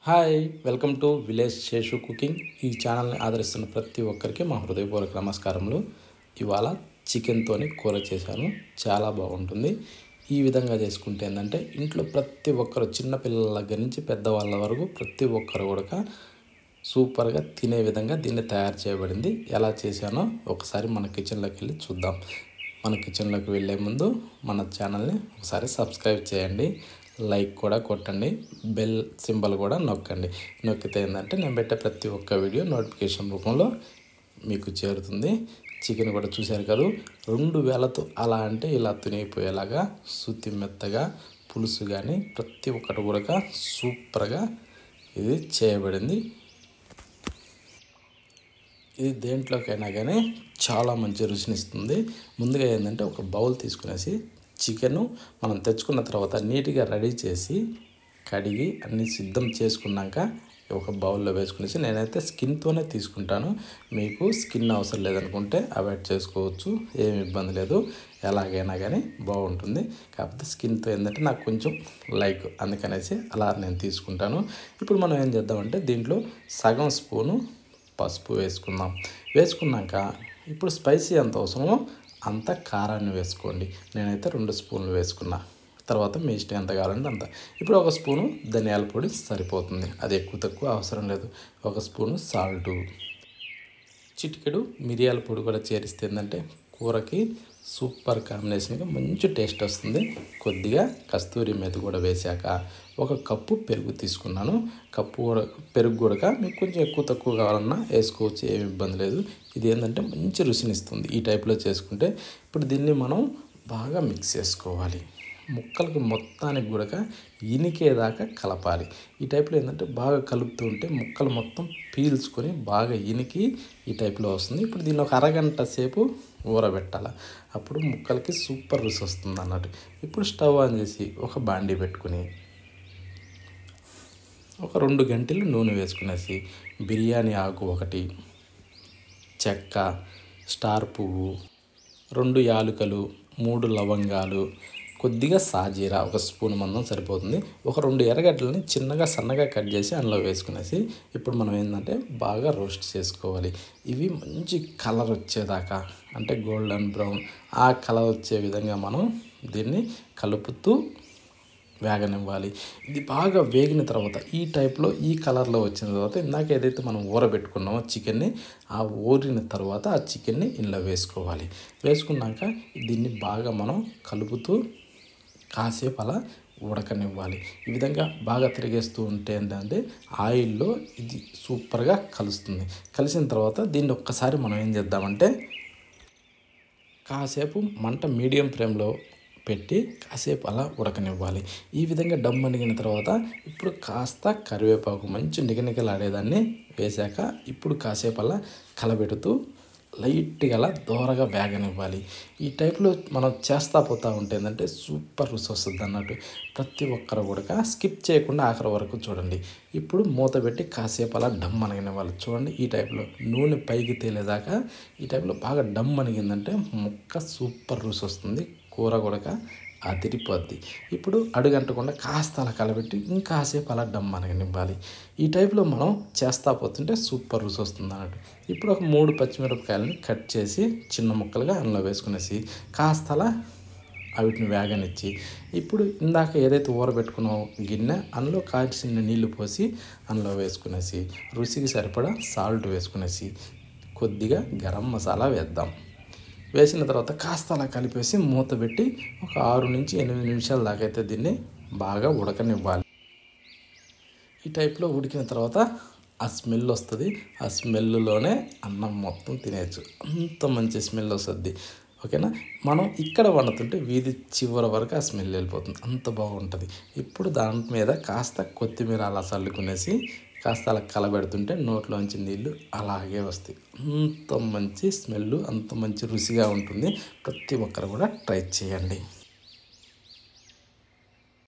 hi welcome to village Seshu cooking ఈ ఛానల్ని ఆదరిస్తున్న ప్రతి ఒక్కరికి మా హృదయపూర్వక నమస్కారములు ఇవాళ చికెన్తోని కూర చేశాను చాలా బాగుంటుంది ఈ విధంగా చేసుకుంటే ఏంటంటే ఇంట్లో ప్రతి ఒక్కరు చిన్న పిల్లల దగ్గర నుంచి పెద్దవాళ్ళ వరకు ప్రతి ఒక్కరు కూడా సూపర్గా తినే విధంగా దీన్ని తయారు చేయబడింది ఎలా చేశానో ఒకసారి మన కిచెన్లోకి వెళ్ళి చూద్దాం మన కిచెన్లోకి వెళ్ళే ముందు మన ఛానల్ని ఒకసారి సబ్స్క్రైబ్ చేయండి లైక్ కూడా కొట్టండి బెల్ సింబల్ కూడా నొక్కండి నొక్కితే ఏంటంటే నేను పెట్టే ప్రతి ఒక్క వీడియో నోటిఫికేషన్ రూపంలో మీకు చేరుతుంది చికెన్ కూడా చూశారు కదా రెండు వేలతో అలా అంటే ఇలా తినిగిపోయేలాగా శుతి మెత్తగా పులుసు కానీ ప్రతి ఒక్కటి కూడా సూపర్గా ఇది చేయబడింది ఇది దేంట్లోకైనా కానీ చాలా మంచి రుచినిస్తుంది ముందుగా ఏంటంటే ఒక బౌల్ తీసుకునేసి చికెను మనం తెచ్చుకున్న తర్వాత నీట్గా రెడీ చేసి కడిగి అన్నీ సిద్ధం చేసుకున్నాక ఒక బౌల్లో వేసుకునేసి నేనైతే స్కిన్తోనే తీసుకుంటాను మీకు స్కిన్ అవసరం లేదనుకుంటే అవాయిడ్ చేసుకోవచ్చు ఏమి ఇబ్బంది లేదు ఎలాగైనా కానీ బాగుంటుంది కాకపోతే స్కిన్తో ఏంటంటే నాకు కొంచెం లైక్ అందుకనేసి అలా నేను తీసుకుంటాను ఇప్పుడు మనం ఏం చేద్దామంటే దీంట్లో సగం స్పూను పసుపు వేసుకుందాం వేసుకున్నాక ఇప్పుడు స్పైసీ ఎంత అవసరమో అంత కారాన్ని వేసుకోండి నేనైతే రెండు స్పూన్లు వేసుకున్నా తర్వాత మీ ఇష్టం ఎంత కావాలంటే అంత ఇప్పుడు ఒక స్పూను ధనియాల పొడి సరిపోతుంది అది ఎక్కువ తక్కువ అవసరం లేదు ఒక స్పూను సాల్టు చిటికెడు మిరియాల పొడి కూడా చేరిస్తే ఏంటంటే కూరకి సూపర్ కాంబినేషన్గా మంచి టేస్ట్ వస్తుంది కొద్దిగా కస్తూరి మెతి కూడా వేశాక ఒక కప్పు పెరుగు తీసుకున్నాను కప్పు కూడా పెరుగు కూడా మీకు కొంచెం ఎక్కువ తక్కువ కావాలన్నా వేసుకోవచ్చు ఏమి ఇబ్బంది లేదు ఇది ఏంటంటే మంచి రుచినిస్తుంది ఈ టైప్లో చేసుకుంటే ఇప్పుడు దీన్ని మనం బాగా మిక్స్ చేసుకోవాలి ముక్కలకు మొత్తానికి కూడా ఇనికేదాకా కలపాలి ఈ టైప్లో ఏంటంటే బాగా కలుపుతూ ఉంటే ముక్కలు మొత్తం పీల్చుకొని బాగా ఇనికి ఈ టైప్లో వస్తుంది ఇప్పుడు దీన్ని ఒక అరగంట సేపు ఊరబెట్టాలి అప్పుడు ముక్కలకి సూపర్ రుచి వస్తుంది అన్నట్టు ఇప్పుడు స్టవ్ ఆన్ చేసి ఒక బాండీ పెట్టుకుని ఒక రెండు గంటలు నూనె వేసుకునేసి బిర్యానీ ఆకు ఒకటి చెక్క స్టార్ పువ్వు రెండు యాలుకలు మూడు లవంగాలు కొద్దిగా సాజీరా ఒక స్పూన్ మందం సరిపోతుంది ఒక రెండు ఎర్రగడ్డలని చిన్నగా సన్నగా కట్ చేసి అందులో వేసుకునేసి ఇప్పుడు మనం ఏంటంటే బాగా రోస్ట్ చేసుకోవాలి ఇవి మంచి కలర్ వచ్చేదాకా అంటే గోల్డెన్ బ్రౌన్ ఆ కలర్ వచ్చే విధంగా మనం దీన్ని కలుపుతూ వేగనివ్వాలి ఇది బాగా వేగిన తర్వాత ఈ టైప్లో ఈ కలర్లో వచ్చిన తర్వాత ఇందాక ఏదైతే మనం ఊరబెట్టుకున్నామో చికెన్ని ఆ ఊరిన తర్వాత ఆ చికెన్ని ఇందులో వేసుకోవాలి వేసుకున్నాక దీన్ని బాగా మనం కలుపుతూ కాసేపు అలా ఉడకనివ్వాలి ఈ విధంగా బాగా తిరిగేస్తూ ఉంటే ఏంటంటే ఆయిల్లో ఇది సూపర్గా కలుస్తుంది కలిసిన తర్వాత దీన్ని ఒక్కసారి మనం ఏం చేద్దామంటే కాసేపు మంట మీడియం ఫ్లేమ్లో పెట్టి కాసేపు అలా ఉడకనివ్వాలి ఈ విధంగా డమ్ అణిగిన తర్వాత ఇప్పుడు కాస్త కరివేపాకు మంచి నిగనిగలాడేదాన్ని వేశాక ఇప్పుడు కాసేపు అలా కలబెడుతూ లైట్గా అలా దోరగా వేగనివ్వాలి ఈ టైప్లో మనం చేస్తా పోతా ఉంటే ఏంటంటే సూపర్ రుచి వస్తుంది అన్నట్టు ప్రతి ఒక్కరు కూడా స్కిప్ చేయకుండా ఆఖరి వరకు చూడండి ఇప్పుడు మూత పెట్టి కాసేపు అలా డమ్ అనగనివ్వాలి చూడండి ఈ టైప్లో నూనె పైకి తేలేదాకా ఈ టైప్లో బాగా డమ్ అనిగిందంటే ముక్క సూపర్ రుచి వస్తుంది కూర కూడా అదిరిపోద్ది ఇప్పుడు అడుగంటకుండా కాస్త అలా కలబెట్టి ఇంకాసేపు అలా డమ్ అనగనివ్వాలి ఈ టైప్లో మనం చేస్తా పోతుంటే సూపర్ రుచి వస్తుంది అన్నట్టు ఇప్పుడు ఒక మూడు పచ్చిమిరపకాయలని కట్ చేసి చిన్న ముక్కలుగా అందులో వేసుకునేసి కాస్త అలా వీటిని వేగనిచ్చి ఇప్పుడు ఇందాక ఏదైతే ఊరబెట్టుకున్నామో గిన్నె అందులో కాల్చిన నీళ్లు పోసి అందులో వేసుకునేసి రుచికి సరిపడా సాల్ట్ వేసుకునేసి కొద్దిగా గరం మసాలా వేద్దాం వేసిన తర్వాత కాస్త అలా కలిపేసి మూత పెట్టి ఒక ఆరు నుంచి ఎనిమిది నిమిషాల దాకా అయితే దీన్ని బాగా ఉడకనివ్వాలి ఈ టైప్లో ఉడికిన తర్వాత ఆ స్మెల్ వస్తుంది ఆ స్మెల్లోనే అన్నం మొత్తం తినేయచ్చు అంత మంచి స్మెల్ వస్తుంది ఓకేనా మనం ఇక్కడ వండుతుంటే వీధి చివరి వరకు ఆ స్మెల్ వెళ్ళిపోతుంది అంత బాగుంటుంది ఇప్పుడు దాని మీద కాస్త కొత్తిమీర అలా చల్లుకునేసి కాస్త అలా కలబెడుతుంటే నోట్లోంచి నీళ్ళు అలాగే వస్తాయి అంత మంచి స్మెల్ అంత మంచి రుచిగా ఉంటుంది ప్రతి ఒక్కరు కూడా ట్రై చేయండి